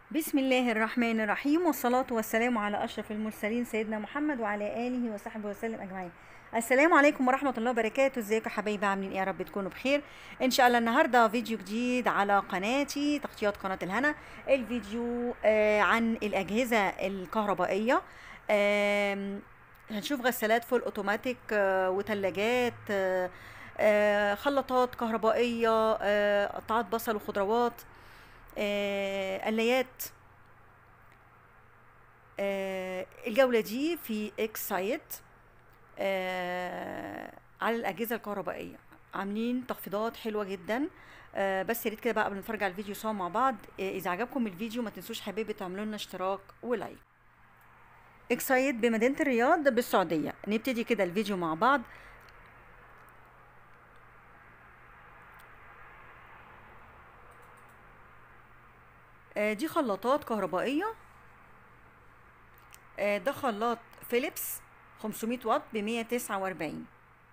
بسم الله الرحمن الرحيم والصلاة والسلام على أشرف المرسلين سيدنا محمد وعلى آله وصحبه وسلم أجمعين السلام عليكم ورحمة الله وبركاته ازيكم يا حبايبي عاملين ايه يا رب تكونوا بخير ان شاء الله النهاردة فيديو جديد على قناتي تغطيات قناة الهنا الفيديو آه عن الأجهزة الكهربائية آم، هنشوف غسالات فول اوتوماتيك آه وتلاجات آه آه خلاطات كهربائية آه قطعات بصل وخضروات آه قلايات آه الجولة دي في اكس سايت آه على الأجهزة الكهربائية عاملين تخفيضات حلوة جدا آه بس يا ريت كده بقى قبل ما نتفرج على الفيديو سوا مع بعض آه إذا عجبكم الفيديو ما تنسوش حبايبي تعملوا لنا اشتراك ولايك اكسايد بمدينة الرياض بالسعودية نبتدي كده الفيديو مع بعض آه دي خلاطات كهربائية آه ده خلاط فيليبس 500 واط ب 149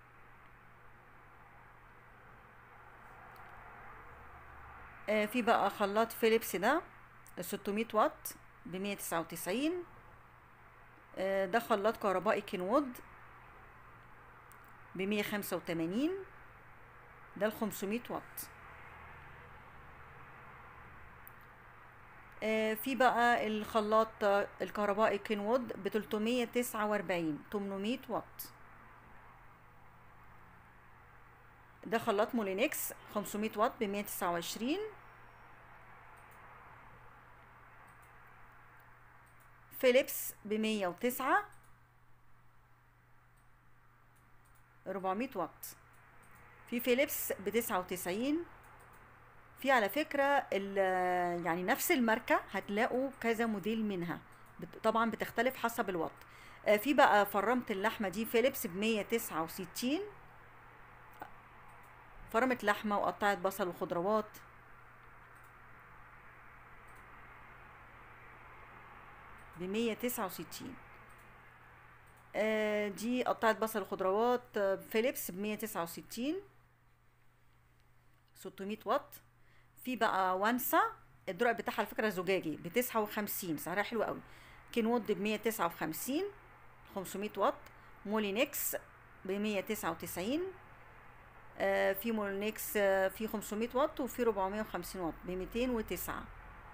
آه في بقى خلاط فيليبس ده 600 واط ب 199 آه ده خلاط كهربائي كينوود ب 185 ده ال 500 واط آه في بقى الخلاط الكهربائي كينوود ب 349 800 واط ده خلاط مولينكس 500 واط ب 129 فيليبس ب 109 400 واط في فيليبس ب 99 في على فكرة يعني نفس الماركة هتلاقوا كذا موديل منها طبعا بتختلف حسب الوات في بقى فرمة اللحمة دي فيليبس ب 169 فرمة لحمة وقطعة بصل وخضروات ب 169 دي قطعة بصل وخضروات فيليبس ب 169 600 واط في بقى وانسا الدرع بتاعها على فكره زجاجي ب 59 سعرها حلو قوي كينوود ب 159 500 واط مولينكس ب 199 آه في مولينكس آه في 500 واط وفي 450 واط ب 209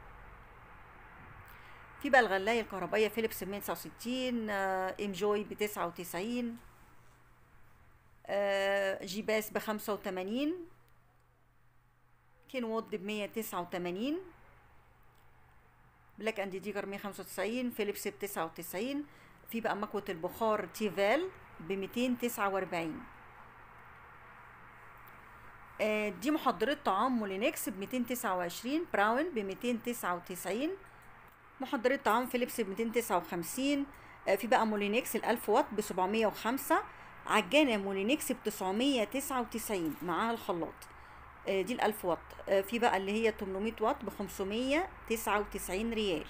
في بقى الغلاية الكهربائية فيليبس ب 169 آه انجوي ب 99 آه جيباس ب 85 كينوود ب 189 بلاك اند ديجر 195 فيليبس ب 99 في بقى مكوة البخار تيفال ب 249 آه دي محضرة طعام مولينكس ب 229 براون ب 299 محضرة طعام فيليبس ب 259 آه في بقى مولينكس ال 1000 واط ب 705 عجانة مولينكس ب 999 معاها الخلاط دي ال 1000 واط في بقى اللي هي 800 واط ب 599 ريال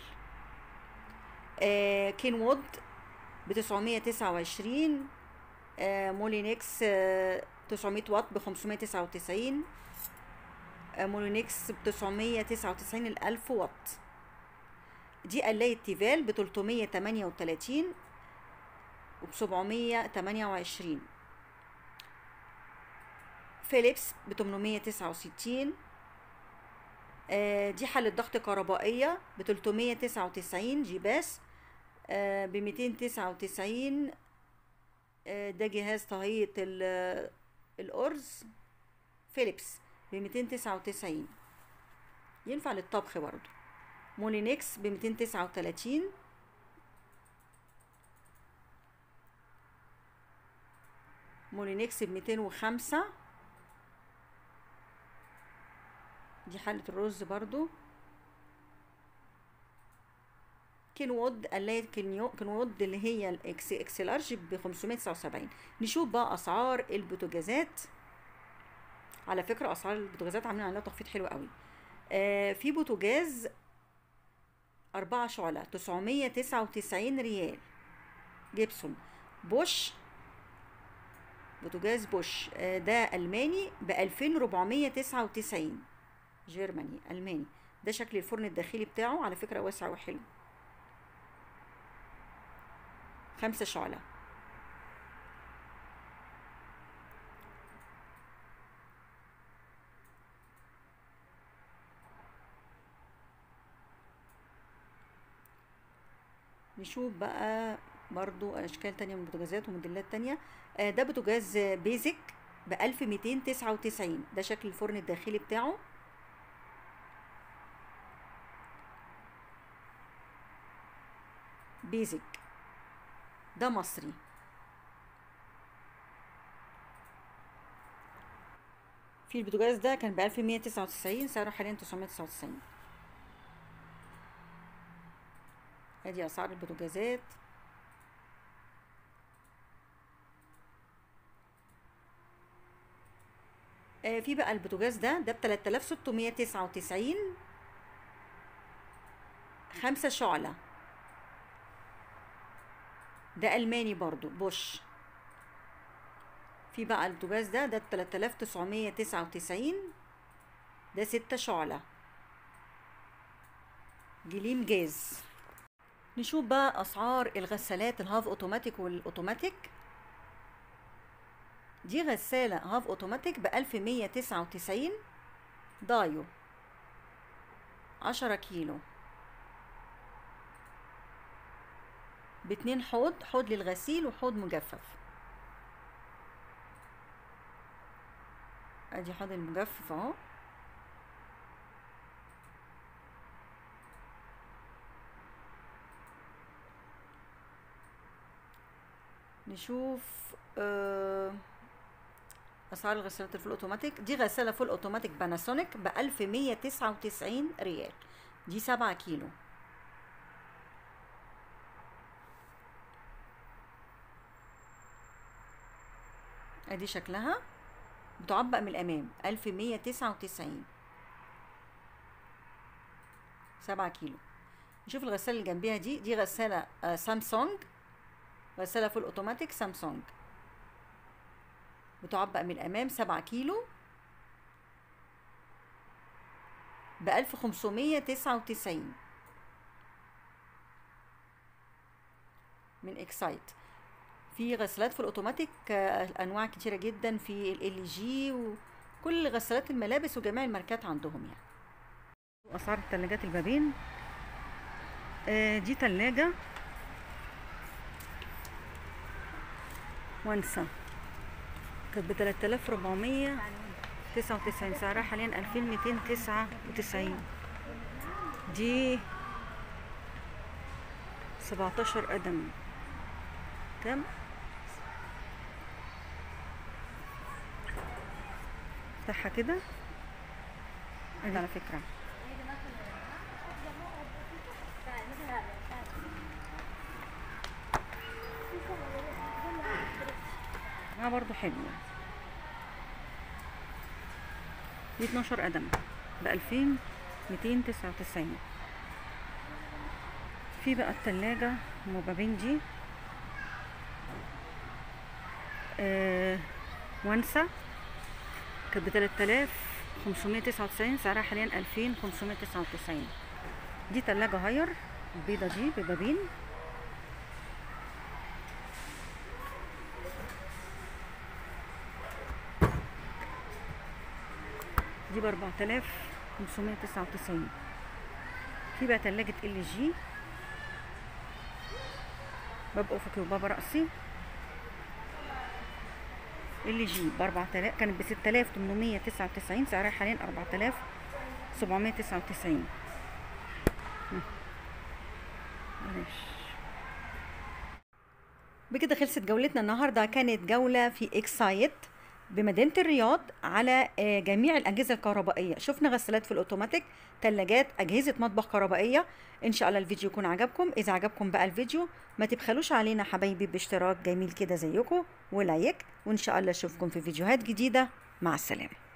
كينوود ب 929 مولينكس 900 واط ب 599 مولينكس ب 999 ال 1000 واط دي قلاية تيفال ب 338 وب 728 فيليبس ب 869 آه دي حلة ضغط كهربائية ب 399 جيباس آه ب 299 آه ده جهاز طهية الأرز فيليبس ب 299 ينفع للطبخ برضو مولينكس ب 239 مولينكس ب 205 دي حلة الرز برضو كينوود قلاية كينوود اللي هي الاكس اكس لارج ب 579 نشوف بقى اسعار البوتاجازات على فكرة اسعار البوتاجازات عاملين عليها تخفيض حلو قوي آه في بوتاجاز أربعة شعلة 999 ريال جيبسون بوش بوتاجاز بوش آه ده ألماني ب 2499 جيرماني ألماني ده شكل الفرن الداخلي بتاعه على فكرة واسع وحلو خمسة شعلة نشوف بقى برضو اشكال تانية من البوتاجازات وموديلات تانية آه ده بوتاجاز بيزك ب 1299 ده شكل الفرن الداخلي بتاعه بيزك ده مصري في البوتاجاز ده كان ب 1199 سعره حاليا 999 ادي اسعار البوتاجازات آه في بقى البوتاجاز ده ده ب 3699 خمسة شعلة ده ألماني برضو بوش في بقى البوتاجاز ده ده ب 3999 ده ستة شعلة جليم جاز نشوف بقى اسعار الغسالات الهاف اوتوماتيك والاوتوماتيك دي غسالة هاف اوتوماتيك ب 1199 دايو عشرة كيلو باتنين حوض حوض للغسيل وحوض مجفف ادي حوض المجفف اهو نشوف آه اسعار الغسالات الفول اوتوماتيك دي غساله فول اوتوماتيك باناسونيك ب 1199 ريال دي 7 كيلو ادي شكلها بتعبق من الامام 1199 7 كيلو نشوف الغساله اللي جنبيها دي دي غساله آه سامسونج غسالة فول اوتوماتيك سامسونج بتعبق من الامام سبعة كيلو بألف خمسمية تسعة وتسعين من اكسايت في غسالات في الاوتوماتيك انواع كتيره جدا في ال جي وكل غسالات الملابس وجميع الماركات عندهم يعني اسعار الثلاجات البابين آه دي ثلاجه وانسى كانت ب 3499 سعرها حاليا 2299 دي 17 قدم كم افتحها كده ادي على فكره اه برضو حلوة دي 12 قدم ب 2299 في بقى التلاجة مبابين دي آه وانسة كانت ب 3599 سعرها حاليا 2599 دي تلاجة هاير البيضة دي ببابين دي ب 4599 في بقى تلاجة ال جي باب افقي وباب رأسي ال جي ب 4000 كانت ب 6899 سعرها حاليا 4799 معلش بكده خلصت جولتنا النهارده كانت جولة في اكسايت بمدينة الرياض على جميع الأجهزة الكهربائية شفنا غسالات في الأوتوماتيك تلاجات أجهزة مطبخ كهربائية إن شاء الله الفيديو يكون عجبكم إذا عجبكم بقى الفيديو ما تبخلوش علينا حبايبي باشتراك جميل كده زيكم ولايك وإن شاء الله أشوفكم في فيديوهات جديدة مع السلامة